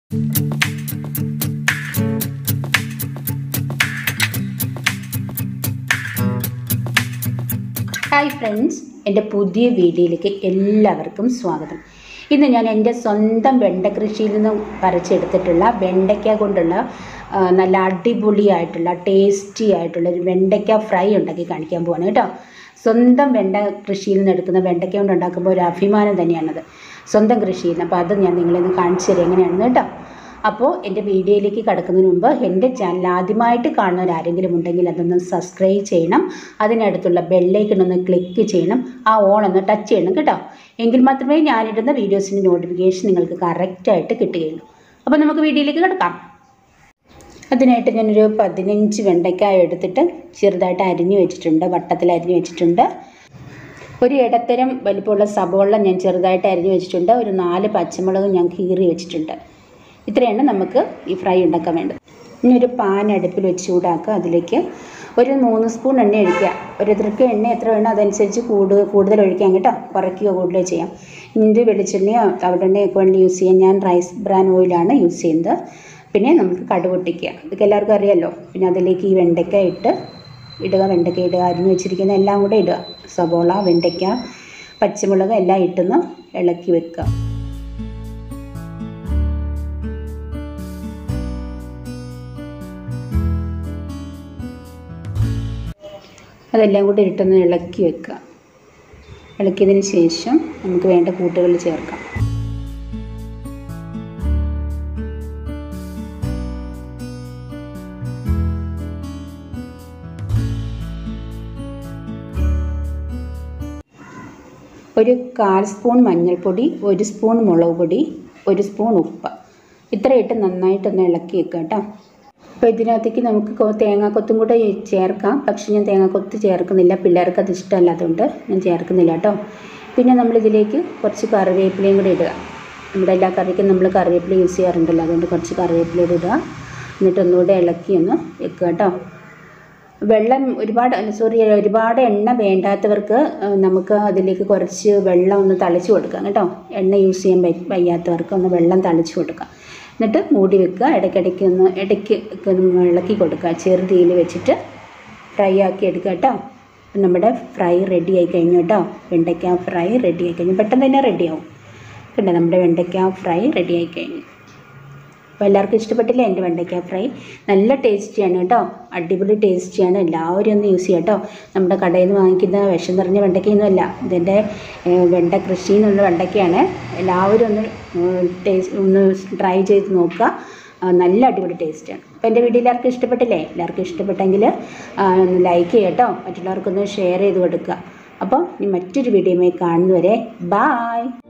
hi friends എൻ്റെ പുതിയ വീഡിയോയിലേക്ക് എല്ലാവർക്കും സ്വാഗതം ഇന്ന് ഞാൻ എൻ്റെ സ്വന്തം വെണ്ട കൃഷിയിൽ നിന്ന് പറിച്ചെടുത്തിട്ടുള്ള വെണ്ടയ്ക്ക കൊണ്ടുള്ള ആ, നല്ല അടിപൊളിയായിട്ടുള്ള ടേസ്റ്റി ആയിട്ടുള്ള ഒരു വെണ്ടയ്ക്ക ഫ്രൈ ഉണ്ടാക്കി കാണിക്കാൻ പോവാണ് കേട്ടോ സ്വന്തം വെണ്ട കൃഷിയിൽ നിന്ന് എടുക്കുന്ന വെണ്ടയ്ക്ക കൊണ്ട് ഉണ്ടാക്കുമ്പോൾ ഒരു അഭിമാനം തന്നെയാണത് സ്വന്തം കൃഷിയിൽ നിന്ന് അപ്പോൾ അത് ഞാൻ നിങ്ങളെ കാണിച്ചു തരാം എങ്ങനെയാണെന്ന് കേട്ടോ അപ്പോൾ എൻ്റെ വീഡിയോയിലേക്ക് കടക്കുന്നതിന് മുമ്പ് എൻ്റെ ചാനൽ ആദ്യമായിട്ട് കാണുന്നവർ ആരെങ്കിലും ഉണ്ടെങ്കിൽ അതൊന്ന് സബ്സ്ക്രൈബ് ചെയ്യണം അതിനടുത്തുള്ള ബെല്ലൈക്കൺ ഒന്ന് ക്ലിക്ക് ചെയ്യണം ആ ഓൺ ഒന്ന് ടച്ച് ചെയ്യണം കേട്ടോ എങ്കിൽ മാത്രമേ ഞാനിടുന്ന വീഡിയോസിൻ്റെ നോട്ടിഫിക്കേഷൻ നിങ്ങൾക്ക് കറക്റ്റായിട്ട് കിട്ടുകയുള്ളൂ അപ്പോൾ നമുക്ക് വീഡിയോയിലേക്ക് കിടക്കാം അതിനായിട്ട് ഞാനൊരു പതിനഞ്ച് വെണ്ടയ്ക്കായ എടുത്തിട്ട് ചെറുതായിട്ട് അരിഞ്ഞു വെച്ചിട്ടുണ്ട് വട്ടത്തിൽ അരിഞ്ഞു വെച്ചിട്ടുണ്ട് ഒരു ഇടത്തരം വലിപ്പമുള്ള സബോള ഞാൻ ചെറുതായിട്ട് അരിഞ്ഞു വെച്ചിട്ടുണ്ട് ഒരു നാല് പച്ചമുളക് ഞാൻ കീറി വെച്ചിട്ടുണ്ട് ഇത്രയാണ് നമുക്ക് ഈ ഫ്രൈ ഉണ്ടാക്കാൻ വേണ്ടത് ഇനി ഒരു പാൻ അടുപ്പിൽ വെച്ച് ചൂടാക്കുക അതിലേക്ക് ഒരു മൂന്ന് സ്പൂൺ എണ്ണ ഒഴിക്കുക ഓരോരുത്തർക്ക് എണ്ണ എത്ര വേണോ അതനുസരിച്ച് കൂടുതൽ കൂടുതൽ ഒഴിക്കാം കേട്ടോ കുറയ്ക്കുകയോ കൂടുതലോ ചെയ്യാം ഇഞ്ചി വെളിച്ചെണ്ണയോ തവിടെണ്ണയൊക്കെ വേണ്ടി യൂസ് ചെയ്യാം ഞാൻ റൈസ് ബ്രാൻ ഓയിലാണ് യൂസ് ചെയ്യുന്നത് പിന്നെ നമുക്ക് കടുക് പൊട്ടിക്കുക ഇതൊക്കെ എല്ലാവർക്കും അറിയാമല്ലോ പിന്നെ അതിലേക്ക് ഈ വെണ്ടയ്ക്ക ഇട്ട് ഇടുക വെണ്ടയ്ക്ക ഇടുക അരിഞ്ഞ് വെച്ചിരിക്കുന്ന എല്ലാം കൂടെ ഇടുക സബോള വെണ്ടയ്ക്ക പച്ചമുളക് എല്ലാം ഇട്ടൊന്ന് ഇളക്കി വെക്കുക അതെല്ലാം കൂടി ഇട്ടൊന്ന് ഇളക്കി വെക്കുക ഇളക്കിയതിന് ശേഷം നമുക്ക് വേണ്ട കൂട്ടുകൾ ചേർക്കാം ഒരു കാൽ സ്പൂൺ മഞ്ഞൾപ്പൊടി ഒരു സ്പൂൺ മുളക് പൊടി ഒരു സ്പൂൺ ഉപ്പ് ഇത്ര ഇട്ട് നന്നായിട്ടൊന്ന് ഇളക്കി വെക്കുക കേട്ടോ അപ്പോൾ ഇതിനകത്തേക്ക് നമുക്ക് കൊ- തേങ്ങാക്കൊത്തും കൂടെ ചേർക്കാം പക്ഷേ ഞാൻ തേങ്ങാക്കൊത്ത് ചേർക്കുന്നില്ല പിള്ളേർക്ക് അത് ഇഷ്ടമല്ലാത്തതുകൊണ്ട് ഞാൻ ചേർക്കുന്നില്ല കേട്ടോ പിന്നെ നമ്മളിതിലേക്ക് കുറച്ച് കറിവേപ്പിലയും കൂടി ഇടുക നമ്മുടെ എല്ലാ കറിക്കും നമ്മൾ കറിവേപ്പില യൂസ് ചെയ്യാറുണ്ടല്ലോ അതുകൊണ്ട് കുറച്ച് കറിവേപ്പില കൂടി ഇടുക എന്നിട്ട് ഒന്നുകൂടെ ഇളക്കി ഒന്ന് വെക്കുക കേട്ടോ വെള്ളം ഒരുപാട് സോറി ഒരുപാട് എണ്ണ വേണ്ടാത്തവർക്ക് ആ, നമുക്ക് അതിലേക്ക് കുറച്ച് വെള്ളം ഒന്ന് തളിച്ച് കൊടുക്കാം കേട്ടോ എണ്ണ യൂസ് ചെയ്യാൻ വയ്യ- വയ്യാത്തവർക്ക് ഒന്ന് വെള്ളം തളിച്ച് കൊടുക്കാം എന്നിട്ട് മൂടി വെക്കുക ഇടയ്ക്കിടയ്ക്ക് ഒന്ന് ഇടയ്ക്ക് ഒക്കെ ഒന്ന് ഇളക്കി കൊടുക്കുക ചെറു തീയിൽ വെച്ചിട്ട് ഫ്രൈ ആക്കി എടുക്കുക കേട്ടോ അപ്പം നമ്മുടെ ഫ്രൈ റെഡി ആയി കഴിഞ്ഞു കേട്ടോ വെണ്ടയ്ക്ക ഫ്രൈ റെഡി ആയി കഴിഞ്ഞു പെട്ടെന്ന് തന്നെ റെഡിയാവും കണ്ടോ നമ്മുടെ വെണ്ടയ്ക്ക ഫ്രൈ റെഡി ആയി കഴിഞ്ഞു അപ്പോൾ എല്ലാവർക്കും ഇഷ്ടപ്പെട്ടില്ലേ എൻ്റെ വെണ്ടയ്ക്ക ഫ്രൈ നല്ല ടേസ്റ്റിയാണ് കേട്ടോ അടിപൊളി ടേസ്റ്റിയാണ് എല്ലാവരും ഒന്ന് യൂസ് ചെയ്യാം കേട്ടോ നമ്മുടെ കടയിൽ നിന്ന് വാങ്ങിക്കുന്ന വിഷം നിറഞ്ഞ വെണ്ടയ്ക്കയൊന്നുമല്ല ഇതിൻ്റെ ഏഹ്, വെണ്ട കൃഷിയിൽ നിന്നുള്ള വെണ്ടയ്ക്കയാണ് എല്ലാവരും ഒന്ന് ടേസ്റ്റ് ഒന്ന് ട്രൈ ചെയ്ത് നോക്കുക ആ, നല്ല അടിപൊളി ടേസ്റ്റാണ് അപ്പോൾ എൻ്റെ വീഡിയോ എല്ലാവർക്കും ഇഷ്ടപ്പെട്ടില്ലേ എല്ലാവർക്കും ഇഷ്ടപ്പെട്ടെങ്കിൽ ആ, ഒന്ന് ലൈക്ക് ചെയ്യുക കേട്ടോ മറ്റുള്ളവർക്കൊന്ന് ഷെയർ ചെയ്ത് കൊടുക്കുക അപ്പോൾ ഇനി മറ്റൊരു വീഡിയോയുമായി കാണുന്നവരെ ബായ്